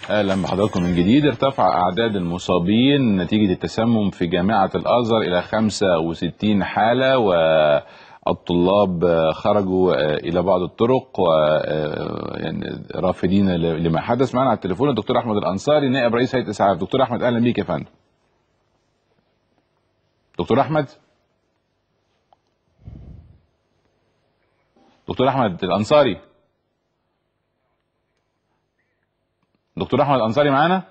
اهلا بحضراتكم من جديد ارتفع اعداد المصابين نتيجه التسمم في جامعه الازهر الى 65 حاله والطلاب خرجوا الى بعض الطرق و يعني رافضين لما حدث معنا على التليفون الدكتور احمد الانصاري نائب رئيس هيئه اسعاف دكتور احمد اهلا بيك يا فندم دكتور احمد دكتور احمد الانصاري دكتور احمد الانصاري معانا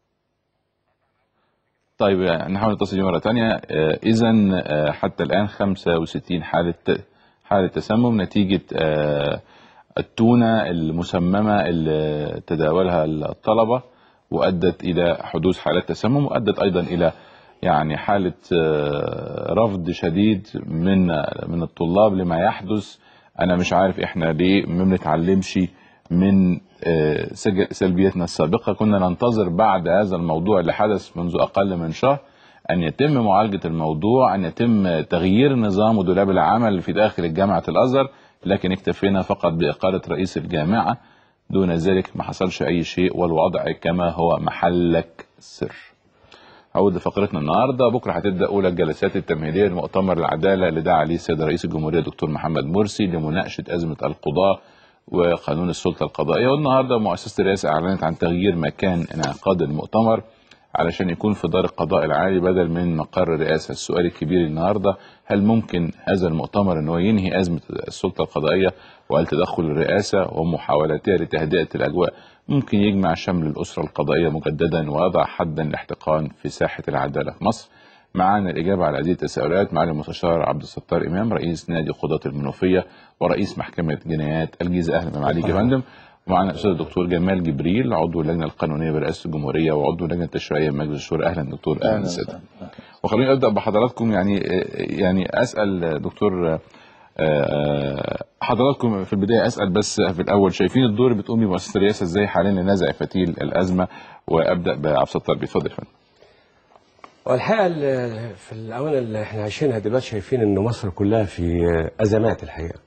طيب نحاول نتصل بيه مره ثانيه اذا حتى الان 65 حاله حاله تسمم نتيجه التونه المسممه اللي تداولها الطلبه وادت الى حدوث حالات تسمم وادت ايضا الى يعني حاله رفض شديد من من الطلاب لما يحدث انا مش عارف احنا ليه ما بنتعلمش من سلبيتنا السابقة كنا ننتظر بعد هذا الموضوع اللي حدث منذ أقل من شهر أن يتم معالجة الموضوع أن يتم تغيير نظام ودولاب العمل في داخل جامعة الأزهر لكن اكتفينا فقط بإقالة رئيس الجامعة دون ذلك ما حصلش أي شيء والوضع كما هو محلك سر عود لفقرتنا النهارده بكره هتبدا اولى الجلسات التمهيديه لمؤتمر العداله اللي دعا عليه السيد رئيس الجمهوريه دكتور محمد مرسي لمناقشه ازمه القضاه وقانون السلطه القضائيه والنهارده مؤسسه الرئاسه اعلنت عن تغيير مكان انعقاد المؤتمر علشان يكون في دار القضاء العالي بدل من مقر الرئاسه السؤال الكبير النهارده هل ممكن هذا المؤتمر ان هو ينهي ازمه السلطه القضائيه وهل تدخل الرئاسه ومحاولاتها لتهدئه الاجواء ممكن يجمع شمل الاسره القضائيه مجددا ويضع حدا لاحتقان في ساحه العداله في مصر معانا الإجابة على هذه التساؤلات معالي المستشار عبد الستار إمام رئيس نادي قضاة المنوفية ورئيس محكمة جنايات الجيزة أهلا بمعاليك يا فندم ومعنا الأستاذ الدكتور جمال جبريل عضو اللجنة القانونية برئاسة الجمهورية وعضو اللجنة التشريعية بمجلس الشورى أهلا دكتور أهلا وسهلا وخلوني أبدأ بحضراتكم يعني يعني أسأل دكتور حضراتكم في البداية أسأل بس في الأول شايفين الدور اللي بتقوم بمؤسسة الرئاسة إزاي حاليا لنزع فتيل الأزمة وأبدأ بعبد الستار بيتفضل يا فندم والحقيقه في الاونه اللي احنا عايشينها دلوقتي شايفين ان مصر كلها في ازمات الحقيقه.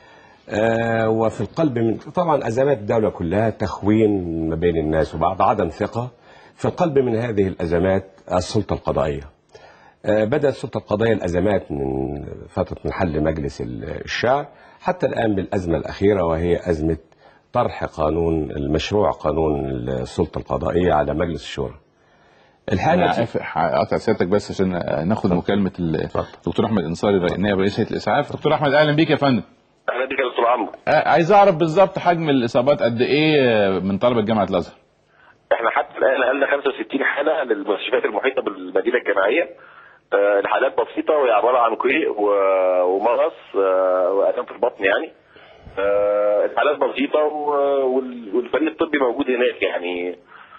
آه وفي القلب من طبعا ازمات الدوله كلها تخوين ما بين الناس وبعض عدم ثقه في القلب من هذه الازمات السلطه القضائيه. آه بدات السلطه القضائيه الازمات من فتره من حل مجلس الشعب حتى الان بالازمه الاخيره وهي ازمه طرح قانون المشروع قانون السلطه القضائيه على مجلس الشورى. الحاله اقطع سيادتك بس عشان ناخد مكالمه الدكتور احمد انصاري نائب رئيس هيئه الاسعاف دكتور احمد اهلا بيك يا فندم اهلا بيك يا دكتور عمرو عايز اعرف بالظبط حجم الاصابات قد ايه من طلبه جامعه الازهر احنا حتى الان نقلنا 65 حاله للمستشفيات المحيطه بالمدينه الجامعيه أه الحالات بسيطه وهي عباره عن قيء ومغص أه والام في البطن يعني أه الحالات بسيطه والفريق الطبي موجود هناك يعني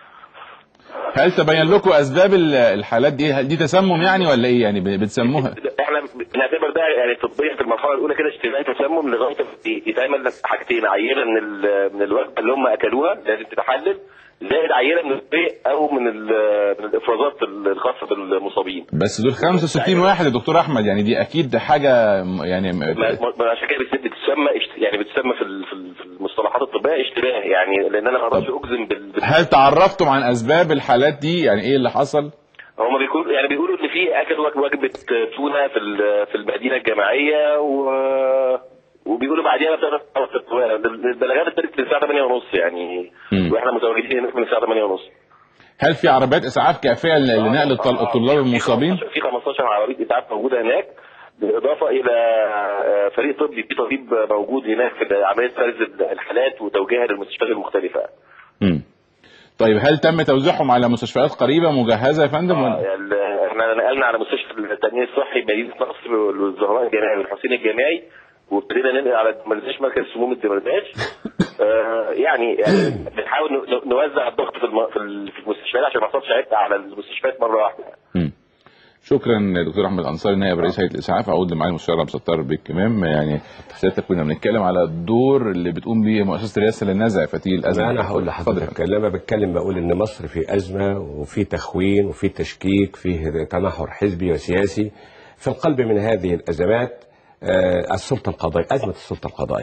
هل تبين لكم اسباب الحالات دي هل دي تسمم يعني ولا ايه يعني بتسموها احنا بنعتبر ده يعني طبيا في المرحله الاولى كده اشتباه تسمم لغايه يتعمل حاجتين عينه من من الوجبه اللي هم اكلوها لازم تتحلل زائد عينه من القيء او من من الافرازات الخاصه بالمصابين بس دول 65 واحد يا دكتور احمد يعني دي اكيد حاجه يعني عشان كده بتسمى يعني بتسمى في في المصطلحات الطبيه اشتباه يعني لان انا ما اقدرش اجزم بال هل تعرفتم عن اسباب الحالات دي يعني ايه اللي حصل؟ هم بيقولوا يعني بيقولوا ان في اكل وجبه تونه في في المدينه الجامعيه و وبيقولوا بعديها البلاغات ابتدت من الساعه 8 ونص يعني م. واحنا متواجدين هناك من الساعه 8 ونص هل في عربيات اسعاف كافيه لنقل الطلاب المصابين؟ في 15 عربيه اسعاف موجوده هناك بالاضافه الى فريق طبي في طبيب موجود هناك في عمليه فرز الحالات وتوجيهها للمستشفيات المختلفه. امم طيب هل تم توزيعهم على مستشفيات قريبه مجهزه يا فندم؟ آه يعني احنا نقلنا على مستشفى التامين الصحي مدينه نصر والزهراء الجامعي والحسين الجامعي وابتدينا ننقل على الدمرداش مركز سموم الدمرداش آه يعني, يعني بنحاول نوزع الضغط في, الم... في المستشفيات عشان ما يحصلش عبء على المستشفيات مره واحده. م. شكرا دكتور احمد انصاري نائب رئيس هيئه الاسعاف اعود لمعالي المستشار عبد الستار بيك كمام يعني سيادتك كنا بنتكلم على الدور اللي بتقوم بيه مؤسسه الرئاسه للنزع فتيل الازمه انا هقول لحضرتك لما بتكلم بقول ان مصر في ازمه وفي تخوين وفي تشكيك في تنحر حزبي وسياسي في القلب من هذه الازمات السلطه القضائيه ازمه السلطه القضائيه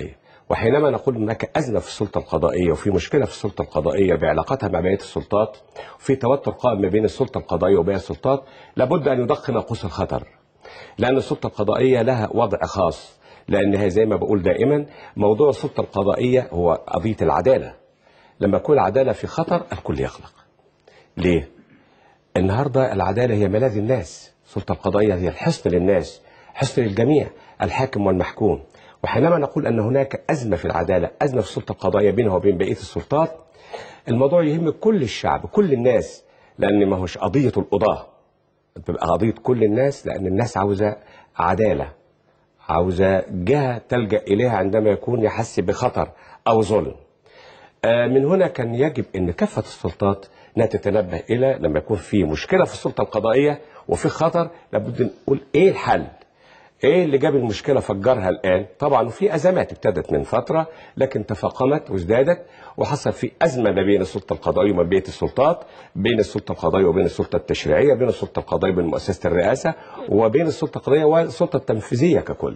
وحينما نقول هناك أزمة في السلطة القضائية وفي مشكلة في السلطة القضائية بعلاقتها مع بقية السلطات وفي توتر قائم ما بين السلطة القضائية وباقي السلطات لابد أن يدق ناقوس الخطر لأن السلطة القضائية لها وضع خاص لأنها زي ما بقول دائما موضوع السلطة القضائية هو قضية العدالة لما تكون العدالة في خطر الكل يقلق ليه؟ النهاردة العدالة هي ملاذ الناس السلطة القضائية هي الحصن للناس حصن للجميع الحاكم والمحكوم وحينما نقول أن هناك أزمة في العدالة أزمة في السلطة القضائية بينها وبين بقية السلطات الموضوع يهم كل الشعب كل الناس لأن ما هوش قضية القضاة تبقى قضية كل الناس لأن الناس عاوزة عدالة عاوزة جهة تلجأ إليها عندما يكون يحس بخطر أو ظلم آه، من هنا كان يجب ان كافه السلطات انها تتنبه الى لما يكون في مشكله في السلطه القضائيه وفي خطر لابد نقول ايه الحل؟ ايه اللي جاب المشكله فجرها الان؟ طبعا في ازمات ابتدت من فتره لكن تفاقمت وازدادت وحصل في ازمه ما بين السلطه القضائيه وما بين السلطات، بين السلطه القضائيه وبين السلطه التشريعيه، بين السلطه القضائيه وبين مؤسسه الرئاسه وبين السلطه القضائيه والسلطه التنفيذيه ككل.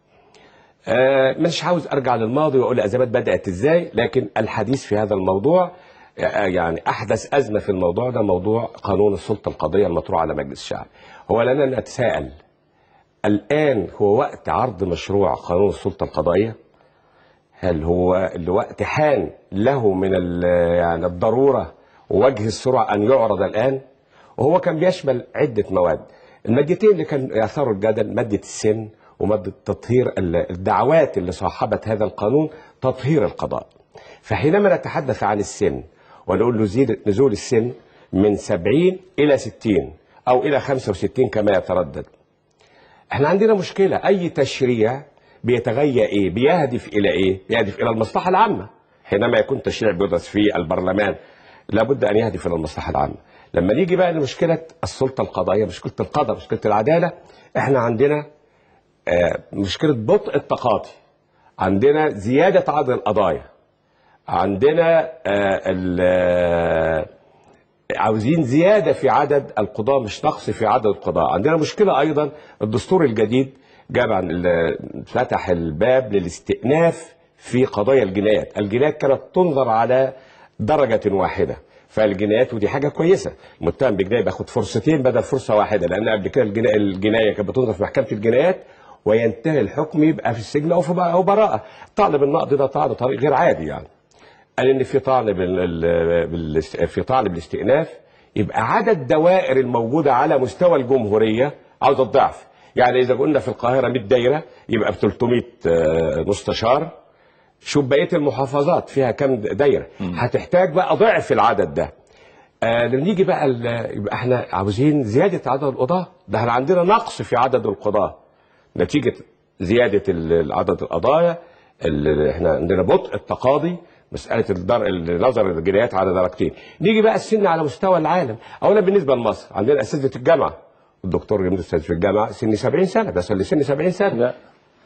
آه، مش عاوز ارجع للماضي واقول الازمات بدات ازاي لكن الحديث في هذا الموضوع آه، يعني احدث ازمه في الموضوع ده موضوع قانون السلطه القضائيه المطروح على مجلس الشعب هو لنا نتساءل الان هو وقت عرض مشروع قانون السلطه القضائيه هل هو الوقت حان له من ال- يعني الضروره ووجه السرعه ان يعرض الان وهو كان بيشمل عده مواد المادتين اللي كان يثاروا الجدل ماده السن وماده تطهير ال- الدعوات اللي صاحبت هذا القانون تطهير القضاء فحينما نتحدث عن السن ونقول له زيد نزول السن من 70 الى 60 او الى 65 كما يتردد احنا عندنا مشكلة أي تشريع بيتغير إيه؟ بيهدف إلى إيه؟ يهدف إلى المصلحة العامة حينما يكون تشريع بيدرس في البرلمان لابد أن يهدف إلى المصلحة العامة لما نيجي بقى لمشكلة السلطة القضائية مشكلة القضاء مشكلة العدالة احنا عندنا آه، مشكلة بطء التقاضي عندنا زيادة عدد القضايا عندنا آه، ال- آه، عاوزين زيادة في عدد القضاة مش نقص في عدد القضاة عندنا مشكلة أيضا الدستور الجديد جاب عن ال- فتح الباب للاستئناف في قضايا الجنايات الجنايات كانت تنظر على درجة واحدة فالجنايات ودي حاجة كويسة المتهم بجناية بياخد فرصتين بدل فرصة واحدة لأن قبل كده الجنا- الجناية كانت بتنظر في محكمة الجنايات وينتهي الحكم يبقى في السجن أو في أو براءة طالب النقض ده طالب طريق غير عادي يعني قال ان في طالب ال- ال- بال- في طالب الاستئناف يبقى عدد دوائر الموجوده على مستوى الجمهوريه عاوز الضعف يعني اذا قلنا في القاهره 100 دايره يبقى ب 300 آه، مستشار شوف بقيه المحافظات فيها كام دايره هتحتاج بقى ضعف العدد ده آه لما نيجي بقى ال- يبقى احنا عاوزين زياده عدد القضاه ده احنا عندنا نقص في عدد القضاه نتيجه زياده ال- عدد القضايا ال- احنا عندنا بطء التقاضي مساله الدر... النظر الجنايات على درجتين نيجي بقى السن على مستوى العالم اولا بالنسبه لمصر عندنا اساتذه الجامعه الدكتور يمد استاذ في الجامعه سن 70 سنه ده لسن 70 سنه لا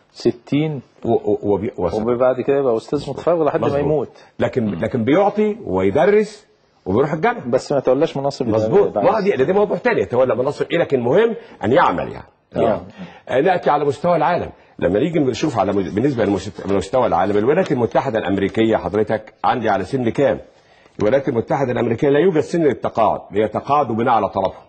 60 و... و... وبي... وص- وبعد كده يبقى استاذ متفرغ لحد ما مظبوط. يموت لكن لكن بيعطي ويدرس وبيروح الجامعه بس ما تولىش مناصب مظبوط بعد- ما دي ده موضوع ثاني يتولى مناصب ايه لكن مهم ان يعمل يعني, يعني. آه. ناتي على مستوى العالم لما نيجي نشوف على مج- بالنسبه لمست- لمستوى العالم الولايات المتحده الامريكيه حضرتك عندي على سن كام؟ الولايات المتحده الامريكيه لا يوجد سن للتقاعد بيتقاعدوا بناء على طلبهم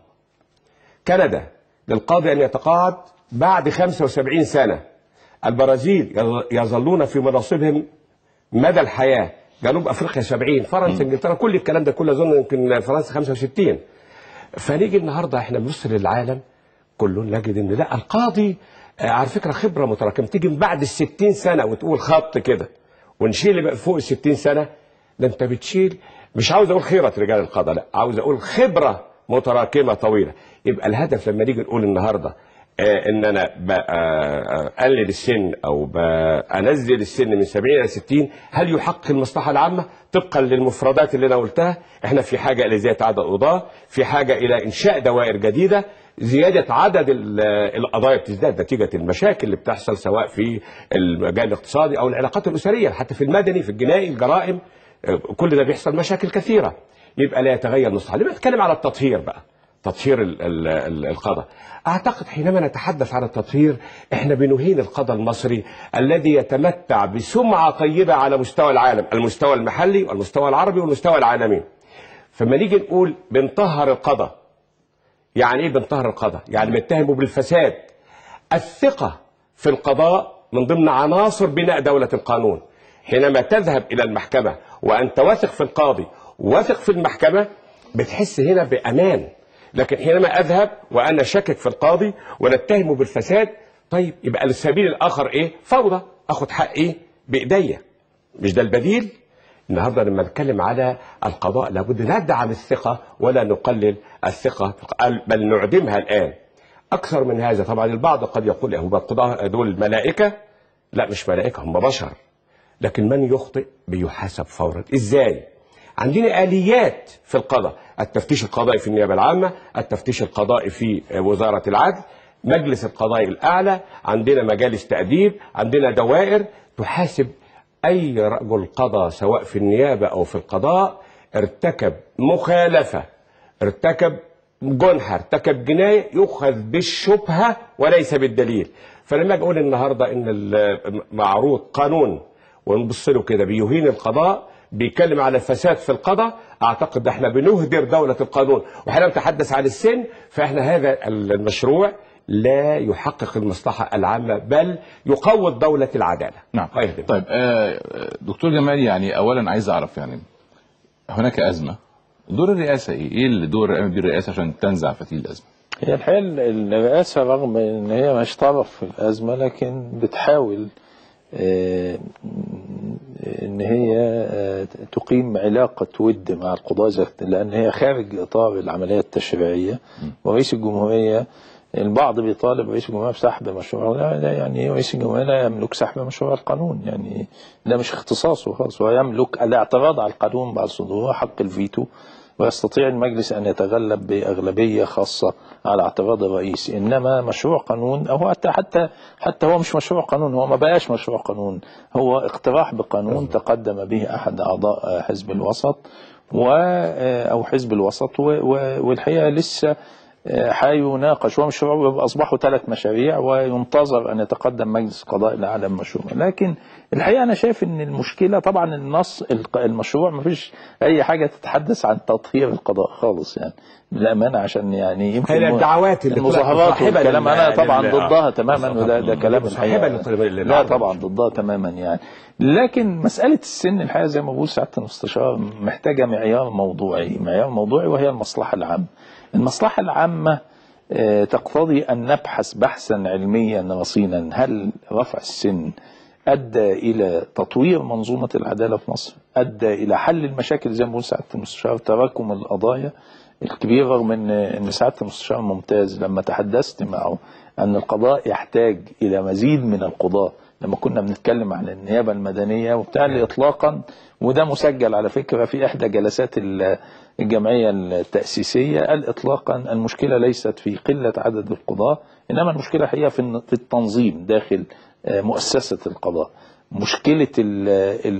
كندا للقاضي ان يتقاعد بعد 75 سنه البرازيل يظ- يظلون في مناصبهم مدى الحياه جنوب افريقيا 70 فرنسا انجلترا كل الكلام ده كله اظن يمكن فرنسا 65 فنيجي النهارده احنا بنبص للعالم كله نجد ان لا القاضي آه، على فكره خبره متراكمه تيجي من بعد ال 60 سنه وتقول خط كده ونشيل اللي بقى فوق ال 60 سنه ده انت بتشيل مش عاوز اقول خيره رجال القضاء لا عاوز اقول خبره متراكمه طويله يبقى الهدف لما نيجي نقول النهارده آه، ان انا بقلل السن او بنزل السن من 70 الى 60 هل يحقق المصلحه العامه طبقا للمفردات اللي انا قلتها احنا في حاجه الى زياده عدد القضاه في حاجه الى انشاء دوائر جديده زياده عدد ال- القضايا بتزداد نتيجه المشاكل اللي بتحصل سواء في المجال الاقتصادي او العلاقات الاسريه حتى في المدني في الجنائي الجرائم آه، كل ده بيحصل مشاكل كثيره يبقى لا يتغير نصها لما نتكلم على التطهير بقى تطهير ال- ال- ال- القضاء اعتقد حينما نتحدث عن التطهير احنا بنهين القضاء المصري الذي يتمتع بسمعه طيبه على مستوى العالم المستوى المحلي والمستوى العربي والمستوى العالمي فما نيجي نقول بنطهر القضاء يعني ايه بنطهر القضاء يعني بنتهمه بالفساد الثقة في القضاء من ضمن عناصر بناء دولة القانون حينما تذهب إلى المحكمة وأنت واثق في القاضي واثق في المحكمة بتحس هنا بأمان لكن حينما أذهب وأنا شاكك في القاضي ونتهمه بالفساد طيب يبقى السبيل الآخر إيه فوضى أخد حقي بإيديا مش ده البديل النهارده لما نتكلم على القضاء لابد ندعم الثقه ولا نقلل الثقه بل نعدمها الان. اكثر من هذا طبعا البعض قد يقول هو القضاء دول ملائكه لا مش ملائكه هم بشر لكن من يخطئ بيحاسب فورا ازاي؟ عندنا اليات في القضاء التفتيش القضائي في النيابه العامه التفتيش القضائي في وزاره العدل مجلس القضاء الاعلى عندنا مجالس تاديب عندنا دوائر تحاسب أي رجل قضى سواء في النيابة أو في القضاء ارتكب مخالفة ارتكب جنحة ارتكب جناية يؤخذ بالشبهة وليس بالدليل فلما أجي أقول النهاردة إن المعروض قانون ونبص له كده بيهين القضاء بيتكلم على الفساد في القضاء اعتقد ده احنا بنهدر دوله القانون وحينما نتحدث عن السن فاحنا هذا المشروع لا يحقق المصلحه العامه بل يقوض دوله العداله نعم الله يخدمك. طيب آه، دكتور جمال يعني اولا عايز اعرف يعني هناك ازمه دور الرئاسه ايه؟ ايه اللي دور اللي قامت بيه الرئاسه عشان تنزع فتيل الازمه؟ هي الحقيقة الرئاسة رغم ان هي مش طرف في الأزمة لكن بتحاول آه، ان هي آه، تقيم علاقة ود مع القضاة ذات- لان هي خارج اطار العملية التشريعية ورئيس الجمهورية البعض بيطالب رئيس الجمهورية بسحب مشروع لا لا يعني رئيس الجمهورية لا يملك سحب مشروع القانون يعني ده مش اختصاصه خالص هو يملك الاعتراض على القانون بعد صدوره حق الفيتو ويستطيع المجلس أن يتغلب بأغلبية خاصة على اعتراض الرئيس إنما مشروع قانون أو حتى حتى حتى هو مش مشروع قانون هو ما بقاش مشروع قانون هو اقتراح بقانون تقدم به أحد أعضاء حزب الوسط و أو حزب الوسط و- و- والحقيقة لسه حيناقش ومشروع اصبحوا ثلاث مشاريع وينتظر ان يتقدم مجلس القضاء الاعلى مشروع لكن الحقيقه انا شايف ان المشكله طبعا النص الق- المشروع ما فيش اي حاجه تتحدث عن تطهير القضاء خالص يعني بالامانه عشان يعني يمكن هي الدعوات اللي طلعت المظاهرات مصاحبة والكلام لل- انا طبعا لل- ضدها تماما وده ده كلام مصاحبة الحقيقه لل- لل- لا طبعا ضدها تماما يعني لكن مسألة السن الحقيقة زي ما بقول سعادة المستشار محتاجة معيار موضوعي معيار موضوعي وهي المصلحة العامة المصلحة العامة آه، تقتضي أن نبحث بحثا علميا رصينا هل رفع السن أدى إلى تطوير منظومة العدالة في مصر أدى إلى حل المشاكل زي ما بقول سعادة المستشار تراكم القضايا الكبير رغم ان ان سعاده المستشار ممتاز لما تحدثت معه ان القضاء يحتاج الى مزيد من القضاة لما كنا بنتكلم عن النيابه المدنيه وبتاع لي اطلاقا وده مسجل على فكره في احدى جلسات ال- الجمعيه التاسيسيه قال اطلاقا المشكله ليست في قله عدد القضاه انما المشكله هي في الن- في التنظيم داخل آه، مؤسسه القضاء مشكله ال-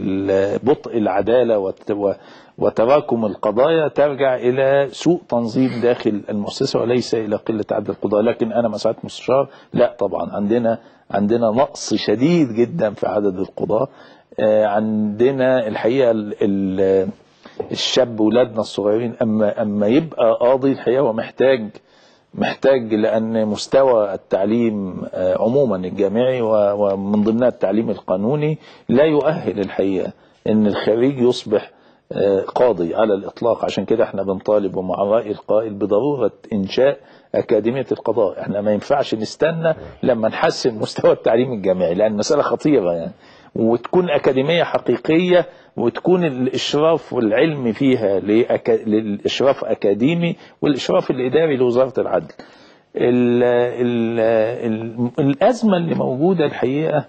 ال- بطء العداله وت- و- وتراكم القضايا ترجع الى سوء تنظيم داخل المؤسسه وليس الى قله عدد القضاه لكن انا مساعد مستشار لا طبعا عندنا عندنا نقص شديد جدا في عدد القضاه آه، عندنا الحقيقه ال- ال- الشاب ولادنا الصغيرين اما اما يبقى قاضي الحقيقه هو محتاج محتاج لان مستوى التعليم آه، عموما الجامعي و- ومن ضمنها التعليم القانوني لا يؤهل الحقيقه ان الخريج يصبح آه، قاضي على الاطلاق عشان كده احنا بنطالب ومع راي القائل بضروره انشاء اكاديميه القضاء احنا ما ينفعش نستنى لما نحسن مستوى التعليم الجامعي لان مساله خطيره يعني وتكون أكاديمية حقيقية وتكون الإشراف والعلم فيها لأكا... للإشراف أكاديمي والإشراف الإداري لوزارة العدل ال... ال... ال... الأزمة اللي موجودة الحقيقة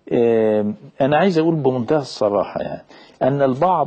آه، أنا عايز أقول بمنتهى الصراحة يعني أن البعض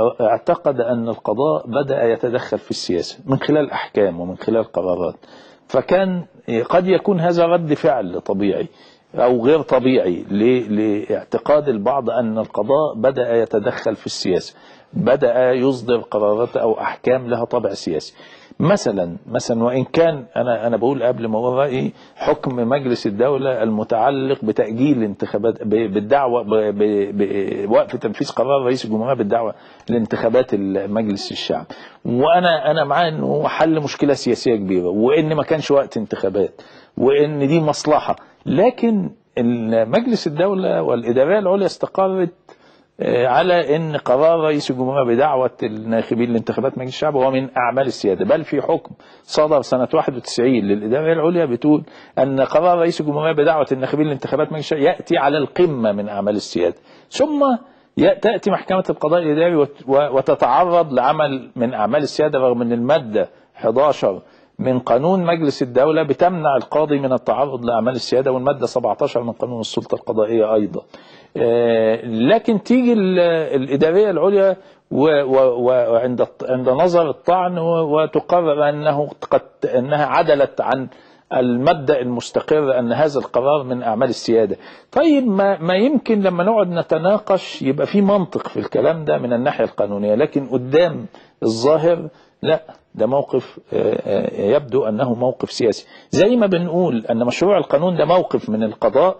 اعتقد أن القضاء بدأ يتدخل في السياسة من خلال أحكام ومن خلال قرارات فكان قد يكون هذا رد فعل طبيعي أو غير طبيعي ل- لاعتقاد البعض أن القضاء بدأ يتدخل في السياسة بدأ يصدر قرارات أو أحكام لها طابع سياسي مثلا مثلا وإن كان أنا أنا بقول قبل ما أقول رأيي حكم مجلس الدولة المتعلق بتأجيل الانتخابات ب- بالدعوة ب- ب- بوقف تنفيذ قرار رئيس الجمهورية بالدعوة لانتخابات مجلس الشعب وأنا أنا مع إنه هو حل مشكلة سياسية كبيرة وإن ما كانش وقت انتخابات وإن دي مصلحة لكن مجلس الدولة والإدارية العليا استقرت آه، على ان قرار رئيس الجمهوريه بدعوه الناخبين لانتخابات مجلس الشعب هو من اعمال السياده بل في حكم صدر سنه 91 للاداره العليا بتقول ان قرار رئيس الجمهوريه بدعوه الناخبين لانتخابات مجلس الشعب ياتي على القمه من اعمال السياده ثم ي- تاتي محكمه القضاء الاداري وت- و- وتتعرض لعمل من اعمال السياده رغم ان الماده 11 من قانون مجلس الدولة بتمنع القاضي من التعرض لأعمال السيادة والمادة 17 من قانون السلطة القضائية أيضا آه، لكن تيجي ال- الإدارية العليا و- و- وعند عند نظر الطعن و- وتقرر أنه قد أنها عدلت عن المبدأ المستقر أن هذا القرار من أعمال السيادة طيب ما, ما يمكن لما نقعد نتناقش يبقى في منطق في الكلام ده من الناحية القانونية لكن قدام الظاهر لا ده موقف آه، آه، يبدو أنه موقف سياسي زي ما بنقول أن مشروع القانون ده موقف من القضاء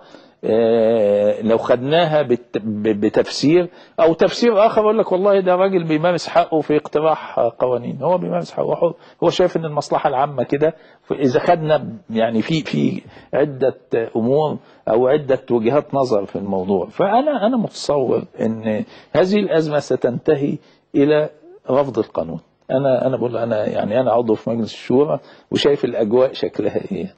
آه، لو خدناها بت- ب- بتفسير او تفسير اخر يقول لك والله ده راجل بيمارس حقه في اقتراح قوانين هو بيمارس حقه هو- هو شايف ان المصلحه العامه كده اذا خدنا يعني في في عده امور او عده وجهات نظر في الموضوع فانا انا متصور ان هذه الازمه ستنتهي الى رفض القانون انا انا بقول انا يعني انا عضو في مجلس الشورى وشايف الاجواء شكلها ايه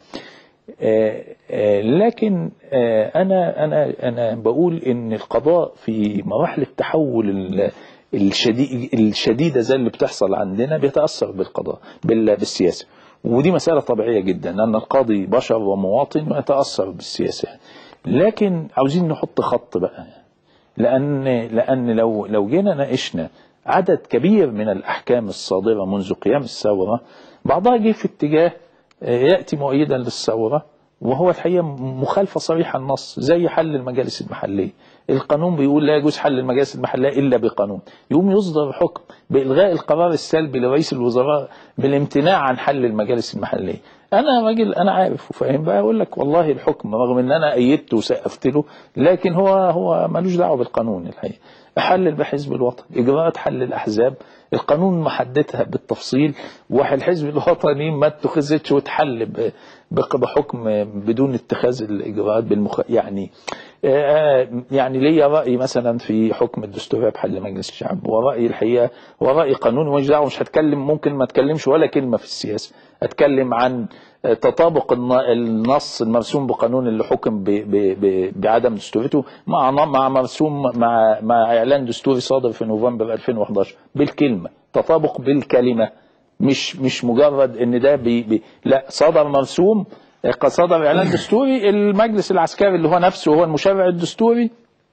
آه، آه، لكن آه، انا انا انا بقول ان القضاء في مراحل التحول ال- الشديد الشديده زي اللي بتحصل عندنا بيتاثر بالقضاء بال- بالسياسه ودي مساله طبيعيه جدا ان القاضي بشر ومواطن ويتاثر بالسياسه لكن عاوزين نحط خط بقى لان لان لو لو جينا ناقشنا عدد كبير من الاحكام الصادره منذ قيام الثوره بعضها جه في اتجاه ياتي مؤيدا للثوره وهو الحقيقه مخالفه صريحه النص زي حل المجالس المحليه القانون بيقول لا يجوز حل المجالس المحليه الا بقانون يقوم يصدر حكم بالغاء القرار السلبي لرئيس الوزراء بالامتناع عن حل المجالس المحليه انا راجل انا عارف وفاهم بقى اقول لك والله الحكم رغم ان انا ايدته وسقفت له لكن هو هو ملوش دعوه بالقانون الحقيقه حل بحزب الوطن اجراءات حل الاحزاب القانون محددها بالتفصيل والحزب الوطني ما اتخذتش وتحل ب- بق- بحكم بدون اتخاذ الاجراءات بالمخ... يعني آه، يعني ليا راي مثلا في حكم الدستوريه بحل مجلس الشعب وراي الحقيقه وراي قانوني مش دعوه مش هتكلم ممكن ما اتكلمش ولا كلمه في السياسه اتكلم عن تطابق الن- النص المرسوم بقانون اللي حكم ب- ب- ب- بعدم دستوريته مع ن- مع مرسوم مع مع اعلان دستوري صادر في نوفمبر 2011 بالكلمه تطابق بالكلمه مش مش مجرد ان ده بي بي لا صدر مرسوم قد صدر اعلان دستوري المجلس العسكري اللي هو نفسه هو المشرع الدستوري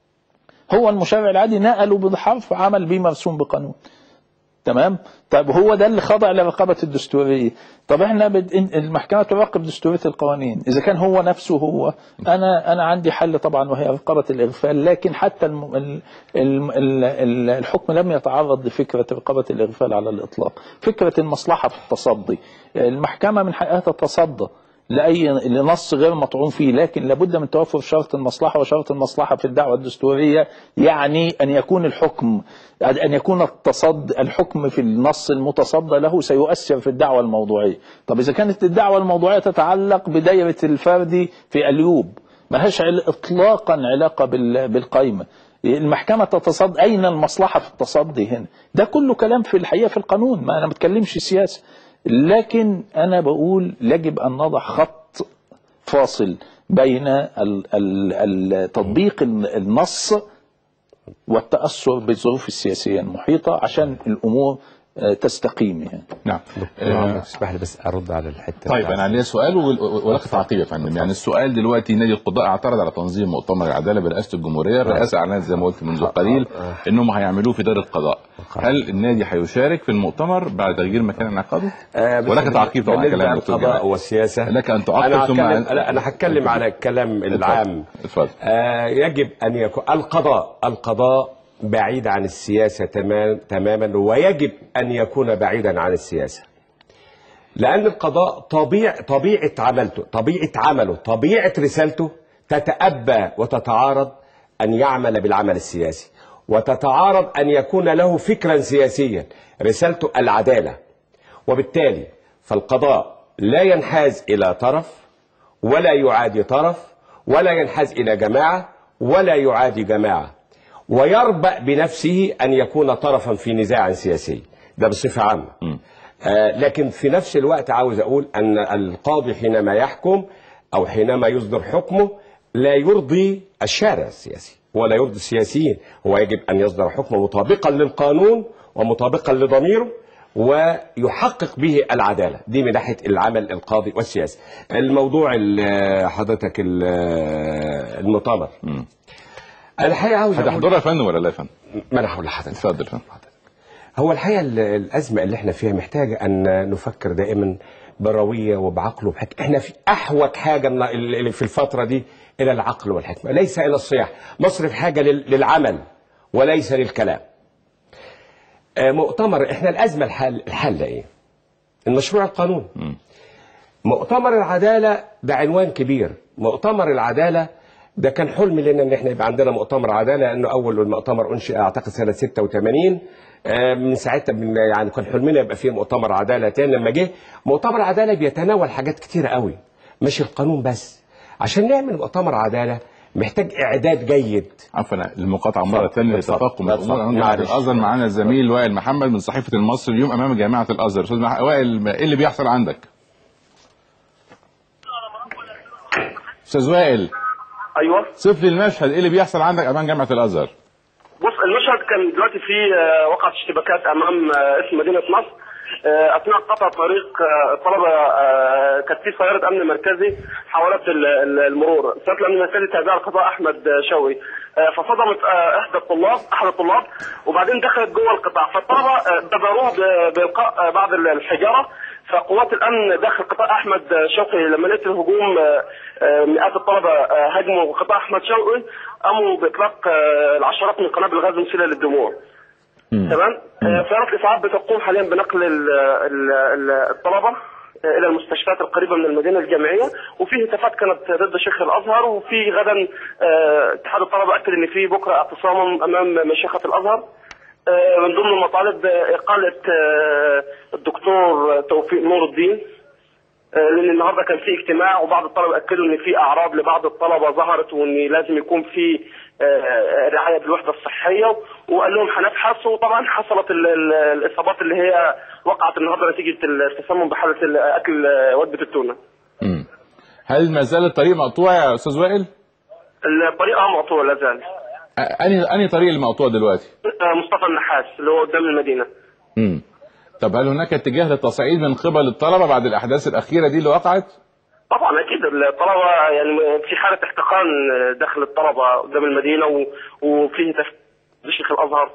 هو المشرع العادي نقله بالحرف عمل بيه مرسوم بقانون تمام طيب هو ده اللي خضع لرقابه الدستوريه طب احنا بد... إن- المحكمه تراقب دستوريه القوانين اذا كان هو نفسه هو انا انا عندي حل طبعا وهي رقابه الاغفال لكن حتى الم... ال... ال... ال... ال- الحكم لم يتعرض لفكره رقابه الاغفال على الاطلاق فكره المصلحه في التصدي المحكمه من حقها تتصدى لاي لنص غير مطعون فيه لكن لابد من توفر شرط المصلحه وشرط المصلحه في الدعوه الدستوريه يعني ان يكون الحكم ان يكون التصد الحكم في النص المتصدى له سيؤثر في الدعوه الموضوعيه طب اذا كانت الدعوه الموضوعيه تتعلق بدايره الفردي في اليوب ملهاش عل- اطلاقا علاقه بال- بالقايمه المحكمة تتصدى أين المصلحة في التصدي هنا ده كله كلام في الحقيقة في القانون ما أنا ما بتكلمش سياسة لكن أنا بقول يجب أن نضع خط فاصل بين ال- ال- ال- تطبيق النص والتأثر بالظروف السياسية المحيطة عشان الأمور آه، تستقيم يعني نعم دكتور عمرو، آه، اسمح لي بس ارد على الحته طيب بتاعت- انا عليا سؤال وال- ولك تعقيب يا فندم يعني السؤال دلوقتي نادي القضاء اعترض على تنظيم مؤتمر العداله برئاسه الجمهوريه الرئاسه اعلنت زي ما قلت منذ قليل انهم هيعملوه في دار القضاء هل النادي هيشارك في المؤتمر بعد تغيير مكان انعقاده؟ آه، بس ولك تعقيب طبعا بالنسبة كلام دكتور للقضاء جمال. والسياسه لك ان انا تعقب ثم هتكلم لا انا هتكلم على الكلام العام اتفضل آه يجب ان يكون القضاء القضاء بعيد عن السياسة تمام تماما ويجب أن يكون بعيدا عن السياسة لأن القضاء طبيع طبيعة عملته طبيعة عمله طبيعة رسالته تتأبى وتتعارض أن يعمل بالعمل السياسي وتتعارض أن يكون له فكرا سياسيا رسالته العدالة وبالتالي فالقضاء لا ينحاز إلى طرف ولا يعادي طرف ولا ينحاز إلى جماعة ولا يعادي جماعة ويربأ بنفسه أن يكون طرفا في نزاع سياسي ده بصفة عامة آه لكن في نفس الوقت عاوز أقول أن القاضي حينما يحكم أو حينما يصدر حكمه لا يرضي الشارع السياسي ولا يرضي السياسيين هو يجب أن يصدر حكمه مطابقا للقانون ومطابقا لضميره ويحقق به العدالة دي من ناحية العمل القاضي والسياسي الموضوع ال- حضرتك ال- المؤتمر الحقيقة عاوز أقول هتحضرها يا فندم ولا لا يا فندم؟ ما أنا هقول لحضرتك اتفضل يا فندم هو الحقيقة ال- الأزمة اللي احنا فيها محتاجة أن نفكر دائما بروية وبعقل وبحكمة احنا في أحوج حاجة من اللي في الفترة دي إلى العقل والحكمة ليس إلى الصياح مصر في حاجة لل- للعمل وليس للكلام آه، مؤتمر احنا الأزمة الحل الحل إيه المشروع القانون مؤتمر العدالة ده عنوان كبير مؤتمر العدالة ده كان حلم لنا ان احنا يبقى عندنا مؤتمر عدالة لانه اول المؤتمر انشئ اعتقد سنة 86 آه، من ساعتها من يعني كان حلمنا يبقى فيه مؤتمر عدالة تاني لما جه مؤتمر العدالة بيتناول حاجات كتيرة قوي مش القانون بس عشان نعمل مؤتمر عدالة محتاج اعداد جيد عفوا المقاطعة مرة اتفضل، ثانية اتفضل، لتفاقم اتفضل، الأمور عند معلش. الأزهر معانا الزميل وائل محمد من صحيفة المصري اليوم أمام جامعة الأزهر أستاذ مح- وائل إيه اللي بيحصل عندك؟ أستاذ وائل ايوه صف لي المشهد إيه اللي بيحصل عندك أمام جامعة الأزهر؟ بص المشهد كان دلوقتي في آه، وقعت اشتباكات امام آه، اسم مدينه نصر آه، اثناء قطع طريق آه، الطلبه آه، كانت في سياره امن مركزي حاولت ال- ال- المرور سياره الامن المركزي تابعه لقضاء احمد آه، شوقي آه، فصدمت آه، احدى الطلاب احد الطلاب وبعدين دخلت جوه القطاع فالطلبه آه، بادروه ب- بالقاء آه، بعض ال- الحجاره فقوات الامن داخل قطاع احمد شوقي لما لقيت الهجوم آه، آه، مئات الطلبه آه، هاجموا قطاع احمد شوقي قاموا باطلاق آه، العشرات من قنابل الغاز المسيله للدموع تمام آه، سيارة الإسعاف بتقوم حاليا بنقل ال- ال- ال- الطلبة آه، إلى المستشفيات القريبة من المدينة الجامعية وفي هتافات كانت ضد شيخ الأزهر وفي غدا آه، اتحاد الطلبة أكد إن في بكرة اعتصام أمام مشيخة الأزهر آه، من ضمن المطالب آه، إقالة آه، الدكتور توفيق نور الدين آه، لان النهارده كان في اجتماع وبعض الطلبه اكدوا ان في اعراض لبعض الطلبه ظهرت وان لازم يكون في آه، رعايه بالوحده الصحيه وقال لهم هنبحث وطبعا حصلت ال- ال- الاصابات اللي هي وقعت النهارده نتيجه التسمم بحاله ال- اكل آه، وجبه التونه. مم. هل ما زال الطريق مقطوع يا أستاذ وائل؟ الطريقه مقطوعه لا زال. أ- أنهي أنهي طريق اللي مقطوع دلوقتي؟ آه، مصطفى النحاس اللي هو قدام المدينه. مم. طب هل هناك اتجاه للتصعيد من قبل الطلبة بعد الأحداث الأخيرة دي اللي وقعت؟ طبعا اكيد الطلبه يعني في حاله احتقان داخل الطلبه قدام المدينه و- وفيه تف... شيخ الازهر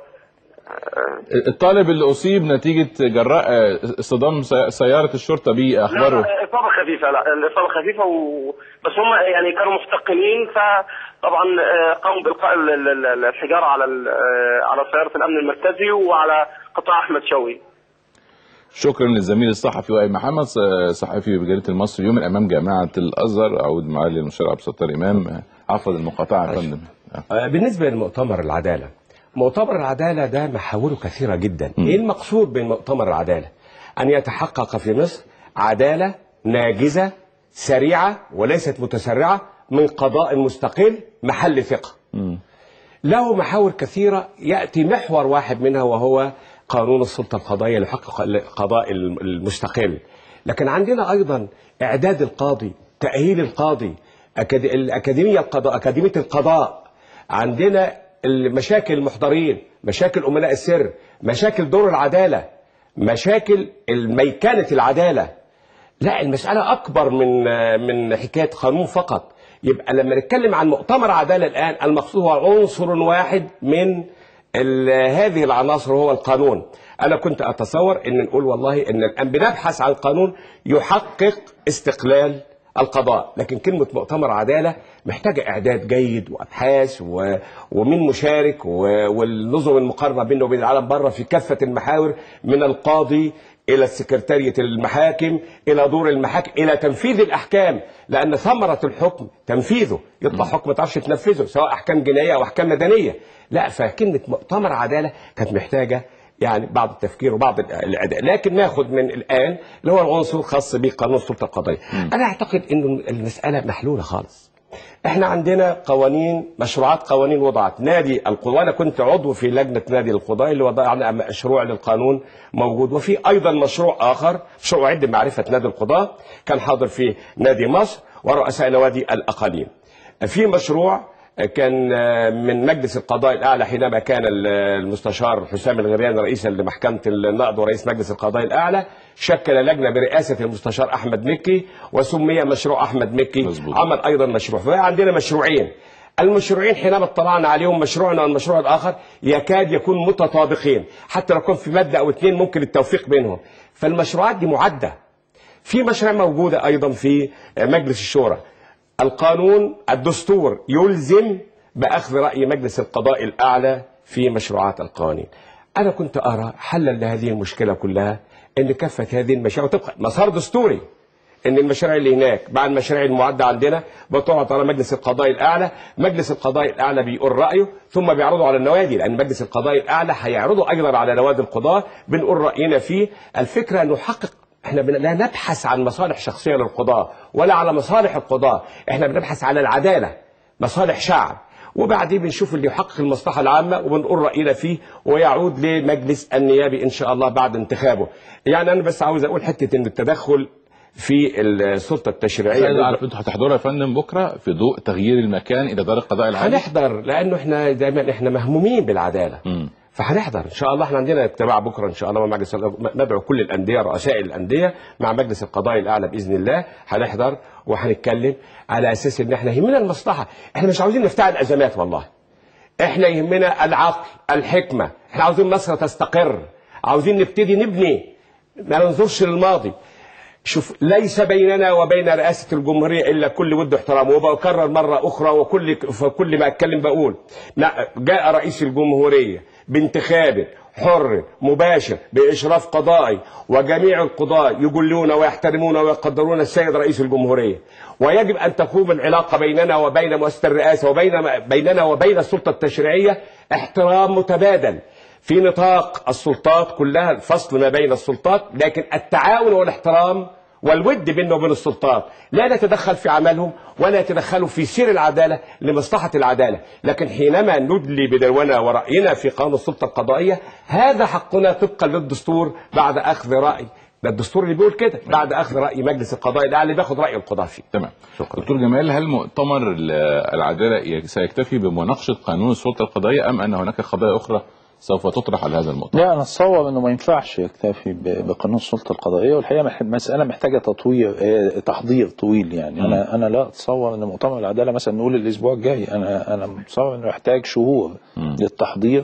الطالب اللي أصيب نتيجة جراء آه، اصطدام سي- سيارة الشرطة بيه لا أخباره لا، اصابه خفيفه لا الاصابه خفيفه و... بس هم يعني كانوا مفتقنين فطبعا آه، قاموا بالقاء ال- ال- ال- الحجاره على ال- آه، على سياره الامن المركزي وعلى قطاع احمد شوقي شكرا للزميل الصحفي وائل محمد ص- صحفي بجريده المصري اليوم امام جامعه الازهر اعود معالي المشير عبد الستار امام آه، عفوا المقاطعه يا فندم آه. آه، بالنسبة لمؤتمر العدالة مؤتمر العدالة ده محاوره كثيرة جدا ايه المقصود بمؤتمر العدالة ان يتحقق في مصر عدالة ناجزة سريعة وليست متسرعة من قضاء مستقل محل ثقة له محاور كثيرة يأتي محور واحد منها وهو قانون السلطة القضائية لحق القضاء المستقل لكن عندنا أيضا إعداد القاضي تأهيل القاضي أكاد- الأكاديمية القضاء أكاديمية القضاء عندنا المشاكل المحضرين مشاكل أمناء السر مشاكل دور العدالة مشاكل ميكنة العدالة لا المسألة أكبر من من حكاية قانون فقط يبقى لما نتكلم عن مؤتمر عدالة الآن المقصود هو عنصر واحد من ال- هذه العناصر هو القانون أنا كنت أتصور أن نقول والله أن الآن بنبحث عن قانون يحقق استقلال القضاء لكن كلمة مؤتمر عدالة محتاجة إعداد جيد وأبحاث و... ومين مشارك و... والنظم المقارنة بينه وبين العالم بره في كافة المحاور من القاضي إلى السكرتارية المحاكم إلى دور المحاكم إلى تنفيذ الأحكام لأن ثمرة الحكم تنفيذه يطلع حكم ما تعرفش تنفذه سواء أحكام جنائية أو أحكام مدنية لا فكلمة مؤتمر عدالة كانت محتاجة يعني بعض التفكير وبعض الاداء لكن ناخد من الان اللي هو العنصر الخاص بقانون السلطه القضائيه انا اعتقد ان المساله محلوله خالص احنا عندنا قوانين مشروعات قوانين وضعت نادي القضاء انا كنت عضو في لجنه نادي القضاء اللي وضعنا مشروع للقانون موجود وفي ايضا مشروع اخر مشروع عد معرفه نادي القضاء كان حاضر فيه نادي مصر ورؤساء نوادي الاقاليم في مشروع كان من مجلس القضاء الاعلى حينما كان المستشار حسام الغريان رئيسا لمحكمه النقد ورئيس مجلس القضاء الاعلى شكل لجنه برئاسه المستشار احمد مكي وسمي مشروع احمد مكي مظبوط. عمل ايضا مشروع فعندنا مشروعين المشروعين حينما اطلعنا عليهم مشروعنا والمشروع الاخر يكاد يكون متطابقين حتى لو كان في ماده او اثنين ممكن التوفيق بينهم فالمشروعات دي معده في مشروع موجوده ايضا في مجلس الشورى القانون الدستور يلزم باخذ راي مجلس القضاء الاعلى في مشروعات القوانين انا كنت ارى حلا لهذه المشكله كلها ان كافه هذه المشاريع تبقى مسار دستوري ان المشاريع اللي هناك مع المشاريع المعده عندنا بتقعد على مجلس القضاء الاعلى مجلس القضاء الاعلى بيقول رايه ثم بيعرضه على النوادي لان مجلس القضاء الاعلى هيعرضه ايضا على نوادي القضاه بنقول راينا فيه الفكره ان نحقق احنا بن- لا نبحث عن مصالح شخصيه للقضاه ولا على مصالح القضاه احنا بنبحث على العداله مصالح شعب وبعدين بنشوف اللي يحقق المصلحه العامه وبنقول راينا فيه ويعود لمجلس النيابي ان شاء الله بعد انتخابه يعني انا بس عاوز اقول حته ان التدخل في السلطه التشريعيه عايز اعرف انتوا هتحضروا يا فندم بكره في ضوء تغيير المكان الى دار القضاء العالي هنحضر لانه احنا دايما احنا مهمومين بالعداله مم. فهنحضر ان شاء الله احنا عندنا اجتماع بكره ان شاء الله مع مجلس ندعو كل الانديه رؤساء الانديه مع مجلس القضاء الاعلى باذن الله هنحضر وهنتكلم على اساس ان احنا يهمنا المصلحه احنا مش عاوزين نفتعل ازمات والله احنا يهمنا العقل الحكمه احنا عاوزين مصر تستقر عاوزين نبتدي نبني ما ننظرش للماضي شوف ليس بيننا وبين رئاسة الجمهورية إلا كل ود واحترام وبكرر مرة أخرى وكل فكل ما أتكلم بقول لا، جاء رئيس الجمهورية بانتخاب حر مباشر بإشراف قضائي وجميع القضاة يجلون ويحترمون ويقدرون السيد رئيس الجمهورية ويجب أن تقوم العلاقة بيننا وبين مؤسسة الرئاسة وبين بيننا وبين السلطة التشريعية احترام متبادل في نطاق السلطات كلها الفصل ما بين السلطات لكن التعاون والاحترام والود بيننا وبين السلطات لا نتدخل في عملهم ولا يتدخلوا في سير العدالة لمصلحة العدالة لكن حينما ندلي بدلونا ورأينا في قانون السلطة القضائية هذا حقنا طبقا للدستور بعد أخذ رأي ده الدستور اللي بيقول كده بعد أخذ رأي مجلس القضاء الأعلى بياخد رأي القضاة فيه تمام شكرا. دكتور جمال هل مؤتمر ال- العداله سيكتفي بمناقشه قانون السلطه القضائيه ام ان هناك قضايا اخرى سوف تطرح على هذا المؤتمر؟ لا انا اتصور انه ما ينفعش يكتفي ب- بقانون السلطه القضائيه والحقيقه مح- مساله محتاجه تطوير آه، تحضير طويل يعني انا انا لا اتصور ان مؤتمر العداله مثلا نقول الاسبوع الجاي انا انا متصور انه يحتاج شهور للتحضير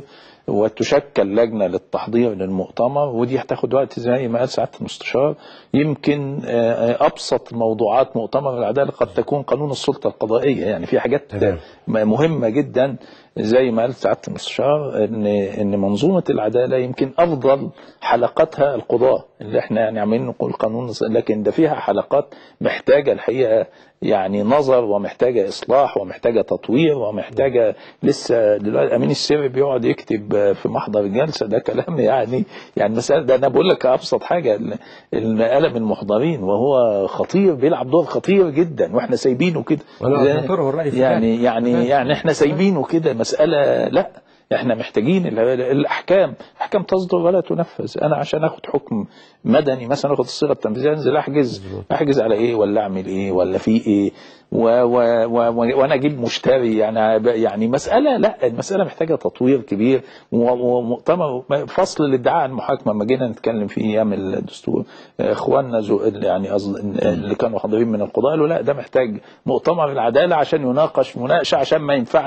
وتشكل لجنه للتحضير للمؤتمر ودي هتاخد وقت زي ما قال سعاده المستشار يمكن آه، آه، ابسط موضوعات مؤتمر العداله قد تكون قانون السلطه القضائيه يعني في حاجات تمام. مهمه جدا زي ما قال سعاده المستشار ان ان منظومه العداله يمكن افضل حلقاتها القضاه اللي احنا يعني عمالين نقول قانون لكن ده فيها حلقات محتاجه الحقيقه يعني نظر ومحتاجه اصلاح ومحتاجه تطوير ومحتاجه لسه دلوقتي امين السر بيقعد يكتب في محضر الجلسه ده كلام يعني يعني مساله ده انا بقول لك ابسط حاجه ال- القلم المحضرين وهو خطير بيلعب دور خطير جدا واحنا سايبينه كده وأنا ده- أعتبره الرأي في يعني ذلك. يعني يعني احنا سايبينه كده مسألة لا احنا محتاجين ال- الاحكام احكام تصدر ولا تنفذ انا عشان اخد حكم مدني مثلا اخد الصيغه التنفيذيه انزل احجز احجز على ايه ولا اعمل ايه ولا في ايه و و و و وانا اجيب مشتري يعني يعني مساله لا المساله محتاجه تطوير كبير و- ومؤتمر فصل الادعاء عن المحاكمه لما جينا نتكلم في ايام الدستور اخواننا زو يعني قصد اللي كانوا حاضرين من القضاء قالوا لا ده محتاج مؤتمر العداله عشان يناقش مناقشه عشان ما ينفعش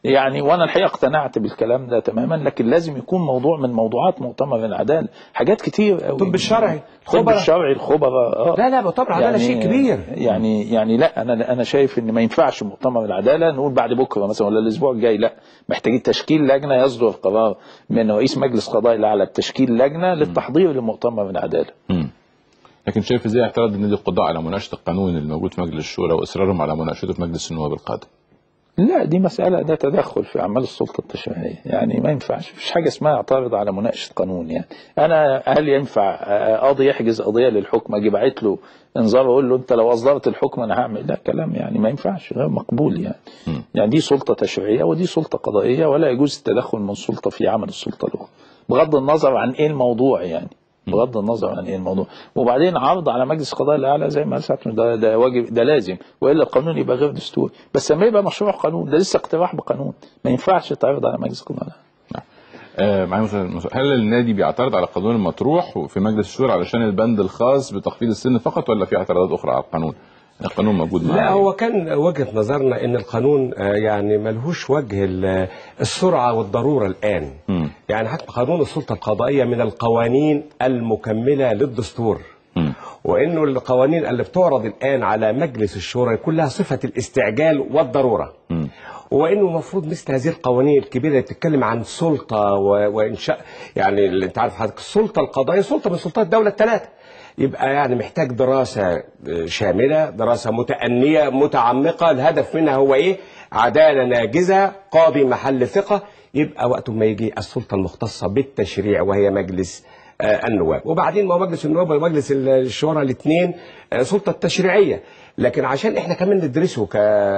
يعني وانا الحقيقه اقتنعت بالكلام ده تماما لكن لازم يكون موضوع من موضوعات مؤتمر العداله حاجات كتير قوي الطب الشرعي، الطب خبراء. الشرعي الخبراء اه لا لا مؤتمر عداله شيء كبير يعني يعني لا انا انا شايف ان ما ينفعش مؤتمر العداله نقول بعد بكره مثلا ولا الاسبوع الجاي لا محتاجين تشكيل لجنه يصدر قرار من رئيس مجلس قضاء الاعلى بتشكيل لجنه للتحضير لمؤتمر العداله مم. لكن شايف ازاي اعتراض نادي القضاء على مناقشه القانون الموجود في مجلس الشورى واصرارهم على مناقشته في مجلس النواب القادم لا دي مسألة ده تدخل في أعمال السلطة التشريعية يعني ما ينفعش مفيش حاجة اسمها اعترض على مناقشة قانون يعني أنا هل ينفع قاضي يحجز قضية للحكم أجي باعت له إنذار وأقول له أنت لو أصدرت الحكم أنا هعمل لا كلام يعني ما ينفعش غير مقبول يعني مم. يعني دي سلطة تشريعية ودي سلطة قضائية ولا يجوز التدخل من سلطة في عمل السلطة الأخرى بغض النظر عن إيه الموضوع يعني بغض النظر عن ايه الموضوع وبعدين عرض على مجلس القضاء الاعلى زي ما ساعتنا ده, ده واجب ده لازم والا القانون يبقى غير دستوري بس لما يبقى مشروع قانون ده لسه اقتراح بقانون ما ينفعش يتعرض على مجلس القضاء الأعلى. آه معايا مثلا هل النادي بيعترض على القانون المطروح في مجلس الشورى علشان البند الخاص بتخفيض السن فقط ولا في اعتراضات اخرى على القانون؟ القانون موجود لا معانا هو كان وجهة نظرنا ان القانون آه، يعني ملهوش وجه ال- السرعة والضرورة الان مم. يعني حتى قانون السلطة القضائية من القوانين المكملة للدستور مم. وانه القوانين اللي بتعرض الان على مجلس الشورى يكون لها صفة الاستعجال والضرورة مم. وانه المفروض مثل هذه القوانين الكبيره اللي بتتكلم عن سلطه و- وانشاء يعني اللي انت عارف حضرتك السلطه القضائيه سلطه من سلطات الدوله الثلاثه يبقى يعني محتاج دراسه شامله دراسه متأنية متعمقه الهدف منها هو ايه عداله ناجزه قاضي محل ثقه يبقى وقت ما يجي السلطه المختصه بالتشريع وهي مجلس آه، النواب وبعدين ما هو مجلس النواب ومجلس الشورى الاثنين سلطه تشريعيه لكن عشان احنا كمان ندرسه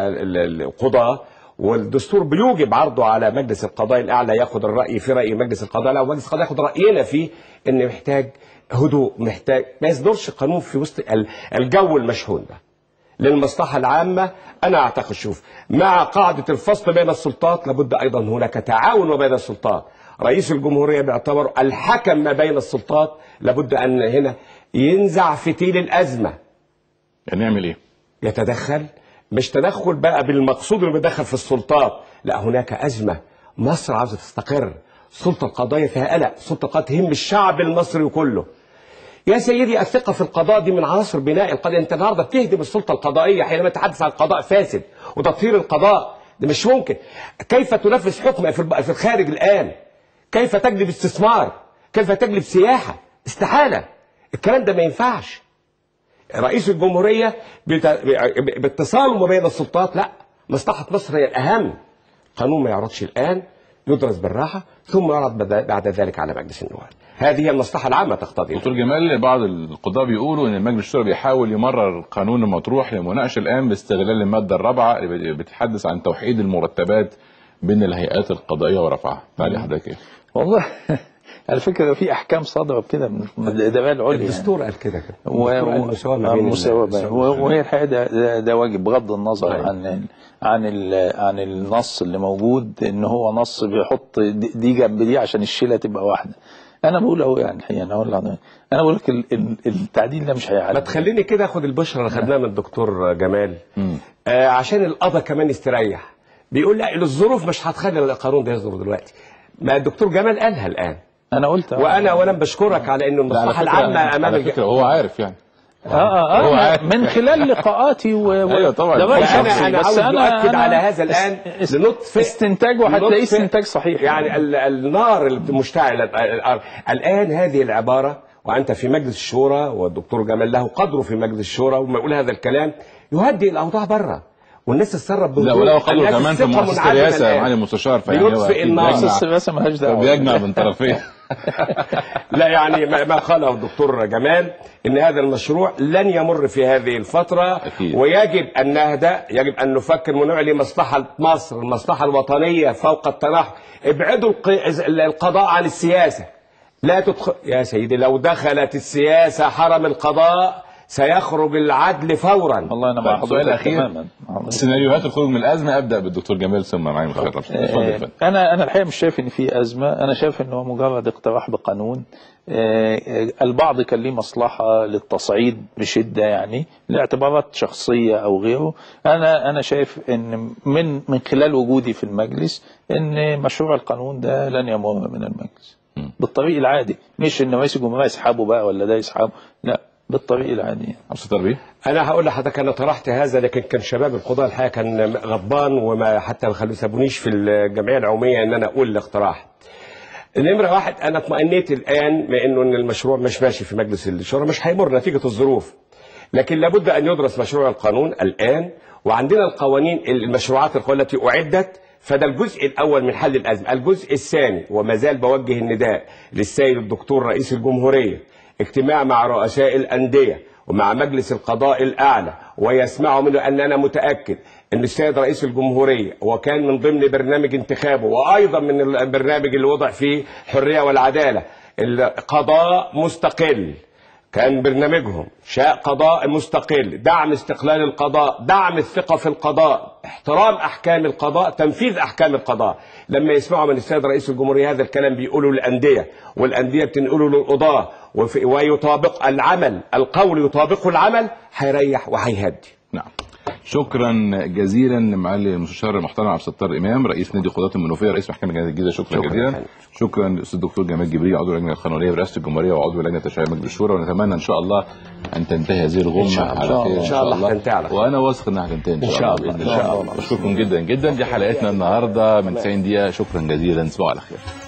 كقضاه والدستور بيوجب عرضه على مجلس القضاء الاعلى ياخد الراي في راي مجلس القضاء الاعلى ومجلس القضاء ياخد راينا فيه ان محتاج هدوء محتاج ما يصدرش قانون في وسط ال- الجو المشحون ده للمصلحة العامة أنا أعتقد شوف مع قاعدة الفصل بين السلطات لابد أيضا هناك تعاون ما بين السلطات رئيس الجمهورية باعتباره الحكم ما بين السلطات لابد أن هنا ينزع فتيل الأزمة يعني نعمل ايه؟ يتدخل مش تدخل بقى بالمقصود انه بيدخل في السلطات لا هناك ازمه مصر عاوزه تستقر السلطه القضائيه فيها قلق السلطه القضائيه تهم الشعب المصري كله يا سيدي الثقه في القضاء دي من عناصر بناء القضاء انت النهارده بتهدم السلطه القضائيه حينما تتحدث عن قضاء فاسد وتطهير القضاء ده مش ممكن كيف تنفذ حكم في الب- في الخارج الان كيف تجلب استثمار كيف تجلب سياحه استحاله الكلام ده ما ينفعش رئيس الجمهورية بت- باتصاله ما بين السلطات لا مصلحة مصر هي الأهم قانون ما يعرضش الآن يدرس بالراحة ثم يعرض بد- بعد ذلك على مجلس النواب هذه هي المصلحة العامة تقتضي دكتور جمال بعض القضاة بيقولوا ان مجلس الشورى بيحاول يمرر القانون المطروح للمناقشه الان باستغلال الماده الرابعه اللي بتتحدث عن توحيد المرتبات بين الهيئات القضائيه ورفعها تعالي حضرتك ايه؟ والله على فكرة في أحكام صادرة كده من الأدباء العليا يعني. الدستور قال كده كده و- الدستور قال و- المساواة ما بين المساواة ال- بين- السلطات. وهي الحقيقة ده, ده, ده واجب بغض النظر طيب. عن ال عن ال عن النص اللي موجود ان هو نص بيحط دي دي جنب دي عشان الشيله تبقى واحده انا بقول اهو يعني الحقيقه انا اقول لحضرتك- انا بقول لك ال- ال- التعديل ده مش ما هيعدي تخليني كده اخد البشرة اللي خدناها من الدكتور جمال مم. آه عشان القضاء كمان يستريح بيقول لا الظروف مش هتخلي القانون ده يصدر دلوقتي ما الدكتور جمال قالها الآن انا قلت أهو. وانا اولا بشكرك على انه لا، على المصلحه فكرة- العامه امام على الج- فكره هو عارف يعني اه اه, هو آه عارف. من خلال لقاءاتي و... و... أيوة طبعاً. ده رأي لا، أنا- شخصي أنا بس عاوز انا أؤكد أنا على هذا الآن است- لنطفئ- استنتاجه هتلاقيه لنطفئ- استنتاج صحيح يعني ال- النار المشتعله ال- ال- الان هذه العباره وانت في مجلس الشورى والدكتور جمال له قدره في مجلس الشورى وما يقول هذا الكلام يهدئ الاوضاع بره والناس تتصرف لا بهدوء. ولا قدره الناس كمان في الثقة مؤسسه منعدمة الرئاسه يا الآن. معالي المستشار فيعني هو بيطفئ أكيد النار. بس بيجمع- السياسه مالهاش دعوه بيجمع بين طرفين لا يعني ما ما قاله الدكتور جمال ان هذا المشروع لن يمر في هذه الفتره أكيد. ويجب ان نهدأ يجب ان نفكر ونعلي مصلحه مصر المصلحه الوطنيه فوق التنحي ابعدوا الق- القضاء عن السياسه لا تدخل يا سيدي لو دخلت السياسه حرم القضاء سيخرج العدل فورا والله انا مع طيب، سؤال حضرتك أخير. تماما مع حضرتك. سيناريوهات الخروج من الازمه ابدا بالدكتور جمال ثم معالي المستشار رمزي اتفضل يا آه، فندم. انا انا الحقيقه مش شايف ان في ازمه انا شايف انه مجرد اقتراح بقانون آه، آه، البعض كان ليه مصلحه للتصعيد بشده يعني لاعتبارات شخصيه او غيره انا انا شايف ان من من خلال وجودي في المجلس ان مشروع القانون ده لن يمر من المجلس بالطريق العادي مش ان رئيس الجمهوريه يسحبه بقى ولا ده يسحبه لا بالطريق العادي عبد الستار بيه انا هقول لحضرتك انا طرحت هذا لكن كان شباب القضاء الحقيقه كان غضبان وما حتى ما خلوا سابونيش في الجمعيه العموميه ان انا اقول الاقتراح نمرة واحد أنا اطمئنيت الآن ما إنه إن المشروع مش ماشي في مجلس الشورى مش هيمر نتيجة الظروف لكن لابد أن يدرس مشروع القانون الآن وعندنا القوانين المشروعات القانون التي أعدت فده الجزء الأول من حل الأزمة الجزء الثاني وما زال بوجه النداء للسيد الدكتور رئيس الجمهورية اجتماع مع رؤساء الأندية ومع مجلس القضاء الأعلى ويسمعوا منه أن أنا متأكد أن السيد رئيس الجمهورية وكان من ضمن برنامج انتخابه وأيضا من البرنامج اللي وضع فيه الحرية والعدالة القضاء مستقل كان برنامجهم شاء قضاء مستقل دعم استقلال القضاء دعم الثقة في القضاء احترام أحكام القضاء تنفيذ أحكام القضاء لما يسمعوا من السيد رئيس الجمهورية هذا الكلام بيقولوا للأندية والأندية بتنقله للقضاة وفي- ويطابق العمل القول يطابق العمل هيريح وهيهدي نعم شكرا جزيلا معالي المستشار المحترم عبد الستار امام رئيس نادي قضاة المنوفيه رئيس محكمه جنايه الجيزه شكرا, شكراً جزيلا فندم. شكرا للاستاذ الدكتور جمال جبريل عضو اللجنه القانونيه برئاسه الجمهوريه وعضو لجنه تشريع مجلس الشورى ونتمنى ان شاء الله ان تنتهي هذه الغمه إن شاء الله. على خير إن شاء الله هتنتهي على خير. وانا واثق انها هتنتهي ان شاء, شاء الله الله. باذن إن شاء الله الله. بشكركم جدا جدا دي حلقتنا النهارده من 90 دقيقه شكرا جزيلا تصبحوا على خير